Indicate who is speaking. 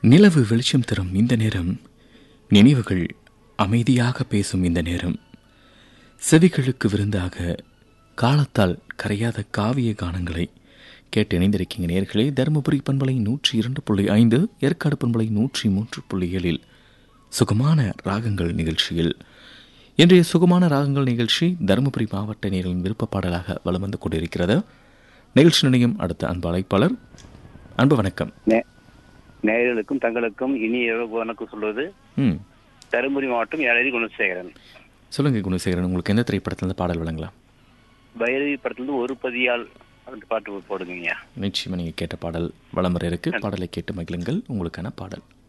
Speaker 1: நிலவு வெளிச்சம் தரும் இந்த நேரம் நினைவுகள் அமைதியாக பேசும் இந்த நேரம் செவிகளுக்கு விருந்தாக காலத்தால் கரையாத காவிய கானங்களை கேட்டு இணைந்திருக்கீங்க நேர்களே தருமபுரி பண்பலை நூற்றி இரண்டு புள்ளி ஐந்து ஏற்காடு பண்பலை நூற்றி மூன்று புள்ளி ஏழில் சுகமான ராகங்கள் நிகழ்ச்சியில் இன்றைய சுகமான ராகங்கள் நிகழ்ச்சி தருமபுரி மாவட்ட நேரின் விருப்ப பாடலாக வலம் வந்து கொண்டிருக்கிறது நிகழ்ச்சி நிலையம் அடுத்த அன்பு அழைப்பாளர் அன்பு வணக்கம்
Speaker 2: நே- நேயர்களுக்கும் தங்களுக்கும் இனிய இரவு வணக்கம் சொல்வது
Speaker 1: ம்
Speaker 2: தருமபுரி மாவட்டம் ஏழரி குணசேகரன்
Speaker 1: சொல்லுங்க குணசேகரன் உங்களுக்கு எந்த திரைப்படத்திலிருந்து பாடல் வழங்கலாம்
Speaker 2: பைரவி படத்துலேருந்து ஒரு பதியால் அந்த பாட்டு போடுங்கய்யா
Speaker 1: நிச்சயமா நீங்கள் கேட்ட பாடல் வளமுறை இருக்கு பாடலை கேட்டு மகிழுங்கள் உங்களுக்கான பாடல்